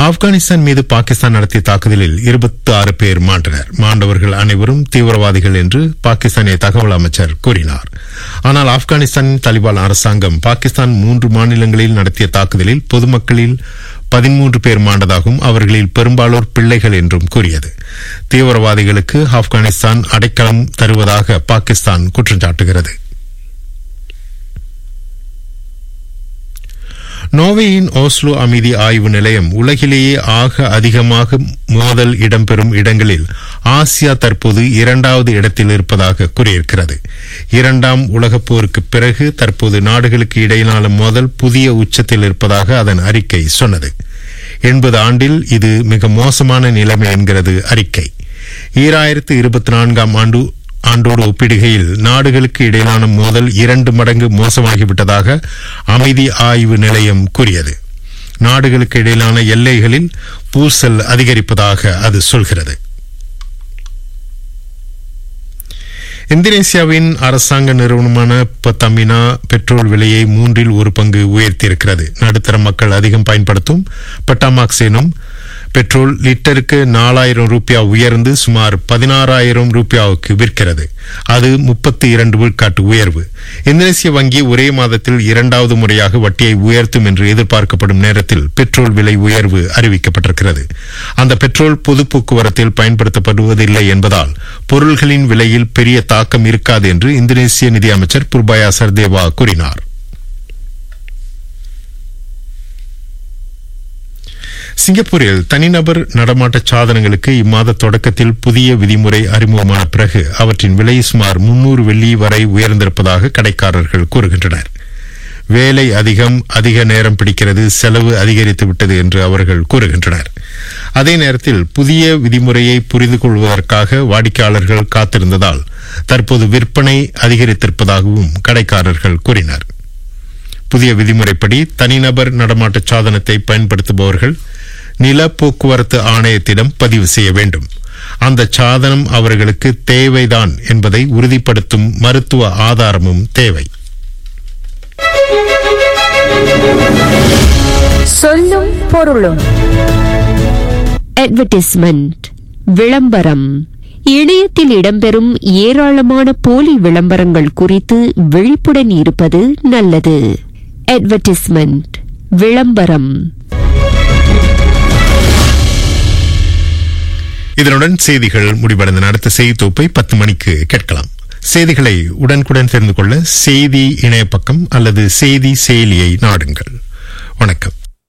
ஆப்கானிஸ்தான் மீது பாகிஸ்தான் நடத்திய தாக்குதலில் இருபத்தி ஆறு பேர் மாண்டனர் மாண்டவர்கள் அனைவரும் தீவிரவாதிகள் என்று பாகிஸ்தானிய தகவல் அமைச்சர் கூறினார் ஆனால் ஆப்கானிஸ்தானின் தலிபான் அரசாங்கம் பாகிஸ்தான் மூன்று மாநிலங்களில் நடத்திய தாக்குதலில் பொதுமக்களில் பதிமூன்று பேர் மாண்டதாகவும் அவர்களில் பெரும்பாலோர் பிள்ளைகள் என்றும் கூறியது தீவிரவாதிகளுக்கு ஆப்கானிஸ்தான் அடைக்கலம் தருவதாக பாகிஸ்தான் குற்றம் சாட்டுகிறது நோர்வேயின் ஓஸ்லோ அமைதி ஆய்வு நிலையம் உலகிலேயே ஆக அதிகமாக மோதல் இடம்பெறும் இடங்களில் ஆசியா தற்போது இரண்டாவது இடத்தில் இருப்பதாக கூறியிருக்கிறது இரண்டாம் உலகப் போருக்கு பிறகு தற்போது நாடுகளுக்கு இடையிலான மோதல் புதிய உச்சத்தில் இருப்பதாக அதன் அறிக்கை சொன்னது எண்பது ஆண்டில் இது மிக மோசமான நிலைமை என்கிறது அறிக்கை ஈராயிரத்து இருபத்தி நான்காம் ஆண்டு ஆண்டோடு ஒப்பிடுகையில் நாடுகளுக்கு இடையிலான மோதல் இரண்டு மடங்கு மோசமாகிவிட்டதாக அமைதி ஆய்வு நிலையம் கூறியது நாடுகளுக்கு இடையிலான எல்லைகளில் பூசல் அதிகரிப்பதாக அது சொல்கிறது இந்தோனேசியாவின் அரசாங்க நிறுவனமான பத்தமினா பெட்ரோல் விலையை மூன்றில் ஒரு பங்கு உயர்த்தியிருக்கிறது நடுத்தர மக்கள் அதிகம் பயன்படுத்தும் பட்டாமாக்ஸ் எனும் பெட்ரோல் லிட்டருக்கு நாலாயிரம் ரூபாய் உயர்ந்து சுமார் பதினாறாயிரம் ரூபாய்க்கு விற்கிறது அது முப்பத்தி இரண்டு விழுக்காட்டு உயர்வு இந்தோனேசிய வங்கி ஒரே மாதத்தில் இரண்டாவது முறையாக வட்டியை உயர்த்தும் என்று எதிர்பார்க்கப்படும் நேரத்தில் பெட்ரோல் விலை உயர்வு அறிவிக்கப்பட்டிருக்கிறது அந்த பெட்ரோல் பொது போக்குவரத்தில் பயன்படுத்தப்படுவதில்லை என்பதால் பொருள்களின் விலையில் பெரிய தாக்கம் இருக்காது என்று இந்தோனேசிய நிதியமைச்சர் புர்பாயா சர்தேவா கூறினார் சிங்கப்பூரில் தனிநபர் நடமாட்ட சாதனங்களுக்கு இம்மாத தொடக்கத்தில் புதிய விதிமுறை அறிமுகமான பிறகு அவற்றின் விலை சுமார் முன்னூறு வெள்ளி வரை உயர்ந்திருப்பதாக கடைக்காரர்கள் கூறுகின்றனர் வேலை அதிகம் அதிக நேரம் பிடிக்கிறது செலவு அதிகரித்து விட்டது என்று அவர்கள் கூறுகின்றனர் அதே நேரத்தில் புதிய விதிமுறையை புரிந்து கொள்வதற்காக வாடிக்கையாளர்கள் காத்திருந்ததால் தற்போது விற்பனை அதிகரித்திருப்பதாகவும் கடைக்காரர்கள் கூறினர் புதிய விதிமுறைப்படி தனிநபர் நடமாட்ட சாதனத்தை பயன்படுத்துபவர்கள் நில போக்குவரத்து ஆணையத்திடம் பதிவு செய்ய வேண்டும் அந்த சாதனம் அவர்களுக்கு தேவைதான் என்பதை உறுதிப்படுத்தும் மருத்துவ ஆதாரமும் தேவை சொல்லும் பொருளும் அட்வர்டைஸ்மெண்ட் விளம்பரம் இணையத்தில் இடம்பெறும் ஏராளமான போலி விளம்பரங்கள் குறித்து விழிப்புடன் இருப்பது நல்லது அட்வர்டைஸ்மெண்ட் விளம்பரம் இதனுடன் செய்திகள் முடிவடைந்த அடுத்த செய்தி தொகுப்பை பத்து மணிக்கு கேட்கலாம் செய்திகளை உடனுக்குடன் தெரிந்து கொள்ள செய்தி இணைய பக்கம் அல்லது செய்தி செயலியை நாடுங்கள் வணக்கம்